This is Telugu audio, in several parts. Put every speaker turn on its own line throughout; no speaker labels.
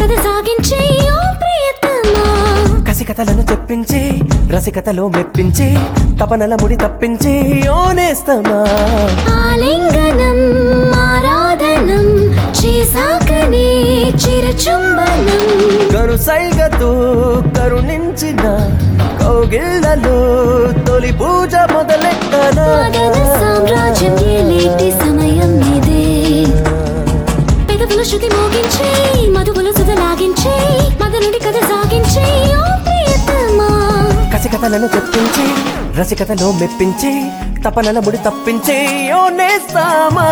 కథ సాగించే ఓ ప్రియతమా
కసికథలను తెప్పించి రసికతలో మెప్పించి తపనల ముడి తప్పించి ఓనేస్తమా
ఆలింగనం ఆరాధనం చేసాకనే చిరచుంబనం
కరు సైగతో కరుణించిన కౌగిళ్లలో తొలి పూజ మొదలెట్టనా
మదన సామ్రాజ్యం ఏలేటి సమయం ఇదే పెదవుల శృతి మోగించే మధువుల సుధ లాగించే మదనుడి కథ సాగించే ఓ ప్రియతమా
కసికథలను తెప్పించి రసికతలో మెప్పించి తపనల ముడి తప్పించి ఓనేస్తామా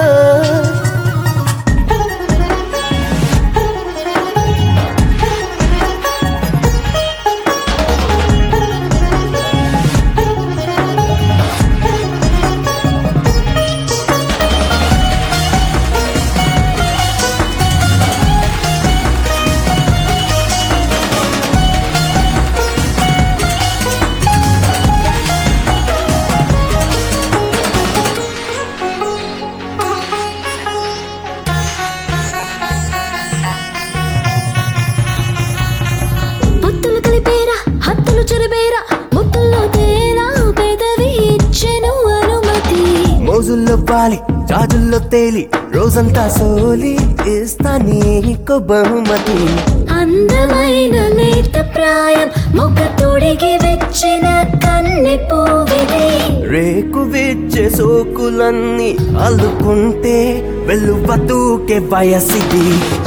పొత్తులు కలిపేరా హత్తులు చెరిపేరా ముత్తుల్లో తేరా పెదవి ఇచ్చెను అనుమతి
మోజుల్లో పాలి జాజుల్లో తేలి రోజంతా సోలి ఇస్తా నీకు బహుమతి
అందమైన లేత ప్రాయం మొగ్గ తొడిగి వెచ్చిన కన్నె పువ్విది
రేకు విచ్చే సోకులన్నీ అల్లుకుంటే వెళ్ళు బతుకే వయసిది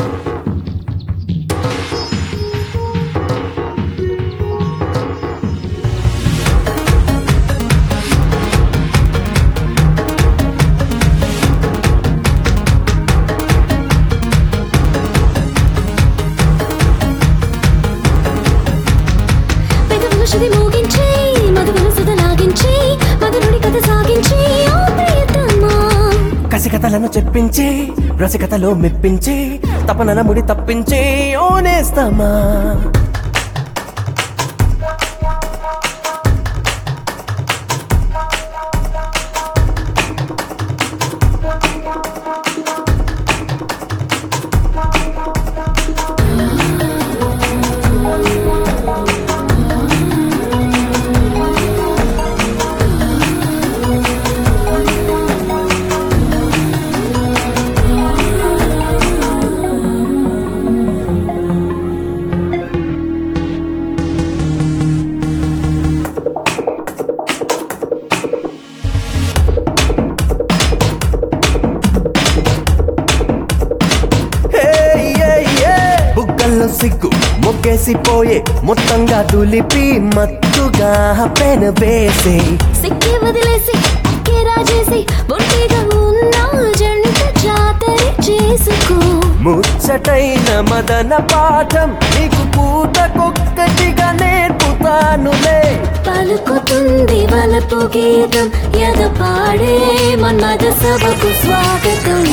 పెదవుల శుది మోగించి మధువుల సుధ లాగించి మధురుడి కథ సాగించి ఓ ప్రియతమా
కసికథలను చెప్పించి రసికథలో మెప్పించి తపనల ముడి తప్పించి ఓనేస్తామా హే, యే, యే. బుగ్గల్లో సిగ్గు మొగ్గేసిపోయే మొత్తంగా తులిపి మత్తుగా పెన వేసే
సిక్కి వదిలేసి అక్కే రాజేసి ఒంటిగా ఉన్న జంట జాతర చేసుకో
ముచ్చటైన మదన పాఠం నీకు పూటకొక్కటిగా నేర్పుతానులే
పలుకుతుంది వలపు గీతం ఎద పాడే మన్మద సభకు స్వాగతం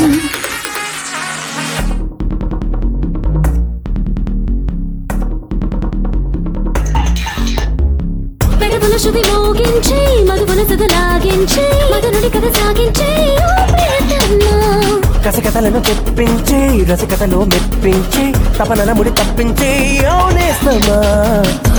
పెదవుల శుభి మోగించి మధువుల సుధ లాగించి మదనుడి కథ సాగించి ఓ ప్రియతమా
కసకథలను తెప్పించి రసకథలో మెప్పించి తపనల ముడి తప్పించి ఓనేస్తమా